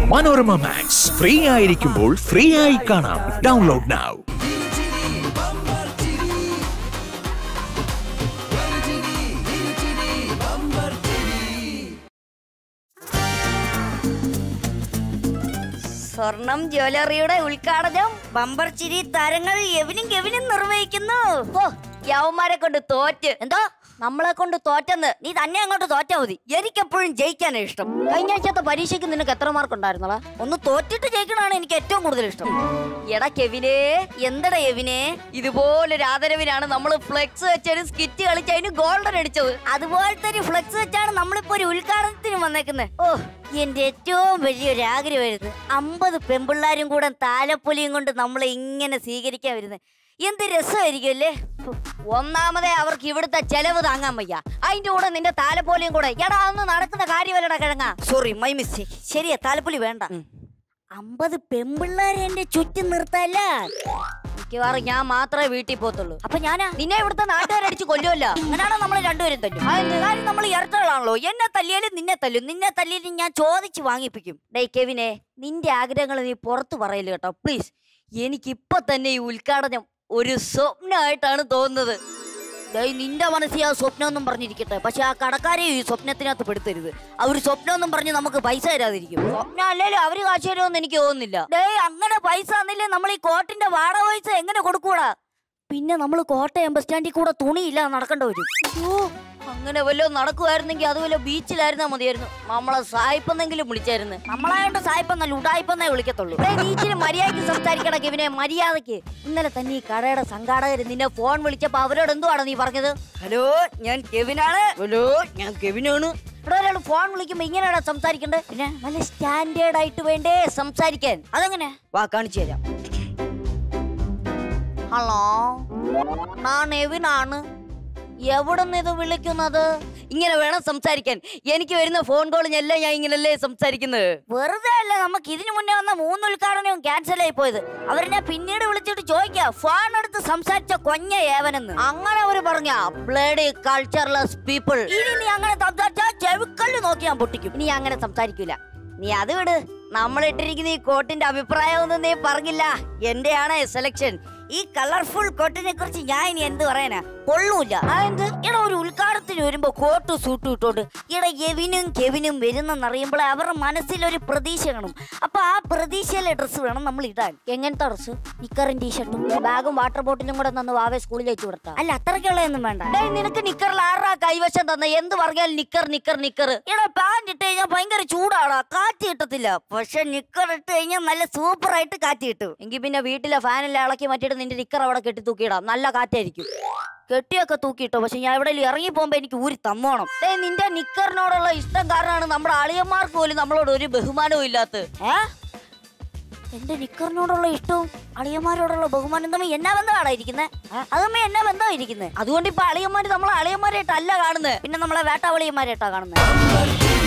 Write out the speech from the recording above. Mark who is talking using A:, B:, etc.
A: Manorama Max free ആയിരിക്കുമ്പോൾ free ആയി കാണാം ഡൗൺലോഡ് നൗ
B: സ്വർണം ജ്വല്ലറിയുടെ ഉദ്ഘാടനം ബമ്പർ ചിരി താരങ്ങൾ എവിനും കെവിനും നിർവഹിക്കുന്നു ഓ യവന്മാരെ കൊണ്ട് തോറ്റ് എന്തോ നമ്മളെ കൊണ്ട് തോറ്റെന്ന് നീ തന്നെ അങ്ങോട്ട് തോറ്റാ മതി എനിക്കെപ്പോഴും ജയിക്കാനാ ഇഷ്ടം കഴിഞ്ഞ ആഴ്ചത്തെ പരീക്ഷയ്ക്ക് നിനക്ക് എത്ര മാർക്ക് ഉണ്ടായിരുന്നോളാ ഒന്ന് തോറ്റിട്ട് ജയിക്കണതാണ് എനിക്ക് ഏറ്റവും കൂടുതൽ ഇഷ്ടം എടാ കെവിനെ എന്തടാ എവിനെ ഇതുപോലൊരു ആദരവിനാണ് നമ്മൾ ഫ്ലെക്സ് വെച്ചൊരു സ്കിറ്റ് കളിച്ച് അതിന് ഗോൾഡൻ അടിച്ചത് അതുപോലത്തെ ഒരു ഫ്ലെക്സ് വെച്ചാണ് നമ്മളിപ്പോ ഒരു ഉദ്ഘാടനത്തിന് വന്നേക്കുന്നത് ഓ എന്റെ ഏറ്റവും വലിയൊരു ആഗ്രഹമായിരുന്നു അമ്പത് പെമ്പിള്ളാരും കൂടെ താലപ്പൊലിയും കൊണ്ട് നമ്മളെ ഇങ്ങനെ സ്വീകരിക്കാൻ വരുന്നത് എന്ത് രസമായിരിക്കും അല്ലേ ഹോ, ഒന്നാമതേ അവർക്ക് ഇവിടുത്തെ ചെലവ് താങ്ങാൻ വയ്യ അതിന്റെ കൂടെ നിന്റെ താലപ്പൊലിയും കൂടെ എടാ അന്ന് നടക്കുന്ന കാര്യമല്ലടാ കിഴങ്ങ സോറി മൈ മിസ്റ്റേക്ക് ശരിയാ താലപ്പൊലി വേണ്ട അമ്പത് പെമ്പിള്ളാരെ എന്റെ ചുറ്റും നിർത്തല്ല മിക്കവാറും ഞാൻ മാത്രമേ വീട്ടിൽ പോത്തുള്ളൂ അപ്പൊ ഞാനാ നിന്നെ ഇവിടുത്തെ നാട്ടുകാരടിച്ച് കൊല്ലുമല്ലോ അങ്ങനെയാണോ നമ്മൾ രണ്ടുപേരും തല്ലും കാര്യം നമ്മൾ ഇരട്ടകളാണല്ലോ എന്നെ തല്ലിയാലും നിന്നെ തല്ലും നിന്നെ തല്ലിയാലും ഞാൻ ചോദിച്ച് വാങ്ങിപ്പിക്കും ഡേ കെവിനെ നിന്റെ ആഗ്രഹങ്ങൾ നീ പുറത്ത് പറയല് കേട്ടോ പ്ലീസ് എനിക്കിപ്പൊ തന്നെ ഈ ഉദ്ഘാടനം ഒരു സ്വപ്നമായിട്ടാണ് തോന്നുന്നത് ഡേയ് നിന്റെ മനസ്സിൽ ആ സ്വപ്നം ഒന്നും പറഞ്ഞിരിക്കട്ടെ പക്ഷെ ആ കടക്കാരെ ഈ സ്വപ്നത്തിനകത്ത് പെടുത്തരുത് അവർ സ്വപ്നം ഒന്നും പറഞ്ഞ് നമുക്ക് പൈസ തരാതിരിക്കും സ്വപ്നം അല്ലല്ലോ അവര് കാശ് തരുമെന്ന് എനിക്ക് തോന്നുന്നില്ല ഡേയ് അങ്ങനെ പൈസ തന്നില്ലേ നമ്മൾ ഈ കോട്ടിന്റെ വാടക പൈസ എങ്ങനെ കൊടുക്കൂടാ പിന്നെ നമ്മൾ കോട്ടയം ബസ് സ്റ്റാൻഡിൽ കൂടെ തുണിയില്ല നടക്കേണ്ടി വരും അയ്യോ അങ്ങനെ വല്ലതും നടക്കുമായിരുന്നെങ്കിൽ അതുപോലെ ബീച്ചിലായിരുന്നാ മതിയായിരുന്നു നമ്മളെ സായിപ്പെന്നെങ്കിലും വിളിച്ചായിരുന്നു നമ്മളായോണ്ട് സായിപ്പെന്നല്ല ഉടായിപ്പെന്നേ വിളിക്കത്തുള്ളൂ ബീച്ചിൽ മര്യാദയ്ക്ക് സംസാരിക്കണ ഇവനെ മര്യാദയ്ക്ക് ഇന്നലെ തന്നെ ഈ കടയുടെ സംഘാടകർ നിന്നെ ഫോൺ വിളിച്ചപ്പോ അവരോട് എന്തുവാണ് നീ പറഞ്ഞത് ഹലോ ഞാൻ കെവിനാണ് ഹലോ ഞാൻ കെവിനാണ് ഇവിടെ ഒരാൾ ഫോൺ വിളിക്കുമ്പോ ഇങ്ങനെയാണ് സംസാരിക്കണ്ടേ പിന്നെ നല്ല സ്റ്റാൻഡേർഡ് ആയിട്ട് വേണ്ടേ സംസാരിക്കാൻ അതെങ്ങനെ വാ കാണിച്ചു തരാം ഹലോ ഞാൻ എവിനാണ് എവിടെ നിന്ന് ഇത് വിളിക്കുന്നത് ഇങ്ങനെ വേണം സംസാരിക്കാൻ എനിക്ക് വരുന്ന ഫോൺ കോളിൽ എല്ലാം ഞാൻ ഇങ്ങനല്ലേ സംസാരിക്കുന്നത് വെറുതെ അല്ല നമുക്ക് ഇതിനു മുന്നേ വന്ന മൂന്ന് ഉദ്ഘാടനവും ക്യാൻസൽ ആയി പോയത് അവരെന്നെ പിന്നീട് വിളിച്ചിട്ട് ചോദിക്കാ ഫോൺ എടുത്ത് സംസാരിച്ച കൊഞ്ഞ ഏവനെന്ന് അങ്ങനെ അവര് പറഞ്ഞ ബ്ലേഡ് കൾച്ചർലെസ് പീപ്പിൾ ഇനി നീ അങ്ങനെ സംസാരിച്ചാ ചെവിക്കല്ല് നോക്കി ഞാൻ പൊട്ടിക്കും ഇനി ഞാൻ അങ്ങനെ സംസാരിക്കൂല നീ അത് വിട് നമ്മൾ ഇട്ടിരിക്കുന്ന ഈ കോട്ടിന്റെ അഭിപ്രായം ഒന്നും നീ പറഞ്ഞില്ല എന്റെയാണ് സെലക്ഷൻ ഈ കളർഫുൾ കോട്ടിനെ കുറിച്ച് ഞാൻ ഇനി എന്ത് പറയാനാ കൊള്ളൂല അതെന്ത് ഇട ഒരു ഉദ്ഘാടനത്തിന് വരുമ്പോ കോട്ട് സൂട്ട് ഇട്ടോണ്ട് ഇട എവിനും കെവിനും വരുന്നെന്നറിയുമ്പോൾ അവരുടെ മനസ്സിൽ ഒരു പ്രതീക്ഷ കാണും അപ്പൊ ആ പ്രതീക്ഷയിലെ ഡ്രസ്സ് വേണം നമ്മൾ ഇടാൻ എങ്ങനത്തെ ഡ്രസ്സ് നിക്കറും ടീഷർട്ടും ബാഗും വാട്ടർ ബോട്ടിലും കൂടെ തന്ന് വാവെ സ്കൂളിലേക്ക് കൊടുത്താ അല്ല അത്രയ്ക്കുള്ളതൊന്നും വേണ്ട ഡേയ്, നിനക്ക് നിക്കറിൽ ആറാ കൈവശം തന്ന എന്ത് പറഞ്ഞാൽ നിക്കർ നിക്കർ നിക്കർ ഇട പാന്റ് ഇട്ട് കഴിഞ്ഞാൽ ഭയങ്കര ചൂടാടാ കാറ്റ് കിട്ടത്തില്ല പക്ഷെ നിക്കർ ഇട്ട് കഴിഞ്ഞാൽ നല്ല സൂപ്പർ ആയിട്ട് കാറ്റ് കിട്ടും എങ്കിൽ പിന്നെ വീട്ടിലെ ഫാനെല്ലാം ഇളക്കി മാറ്റിയിട്ട് നിന്റെ നിക്കർ അവിടെ കെട്ടി തൂക്കിയിടാം നല്ല കാറ്റായിരിക്കും കെട്ടിയൊക്കെ തൂക്കിയിട്ടോ പക്ഷെ ഞാൻ എവിടെ ഇറങ്ങി പോകുമ്പോ എനിക്ക് ഊരി തന്നോണം ഏ നിന്റെ നിക്കറിനോടുള്ള ഇഷ്ടം കാരണമാണ് നമ്മുടെ അളിയന്മാർക്ക് പോലും നമ്മളോട് ഒരു ബഹുമാനവും ഇല്ലാത്ത ഏ എന്റെ നിക്കറിനോടുള്ള ഇഷ്ടവും അളിയന്മാരോടുള്ള ബഹുമാനം തമ്മിൽ എന്നാ ബന്ധമാണ് ഇരിക്കുന്നത് അതമ്മ എന്നാ ബന്ധമാണ് ഇരിക്കുന്നത് അതുകൊണ്ട് ഇപ്പൊ അളിയന്മാര് നമ്മളെ അളിയന്മാരായിട്ടല്ല കാണുന്നത് പിന്നെ നമ്മളെ വേട്ടാവളിയന്മാരായിട്ടാ കാണുന്നത്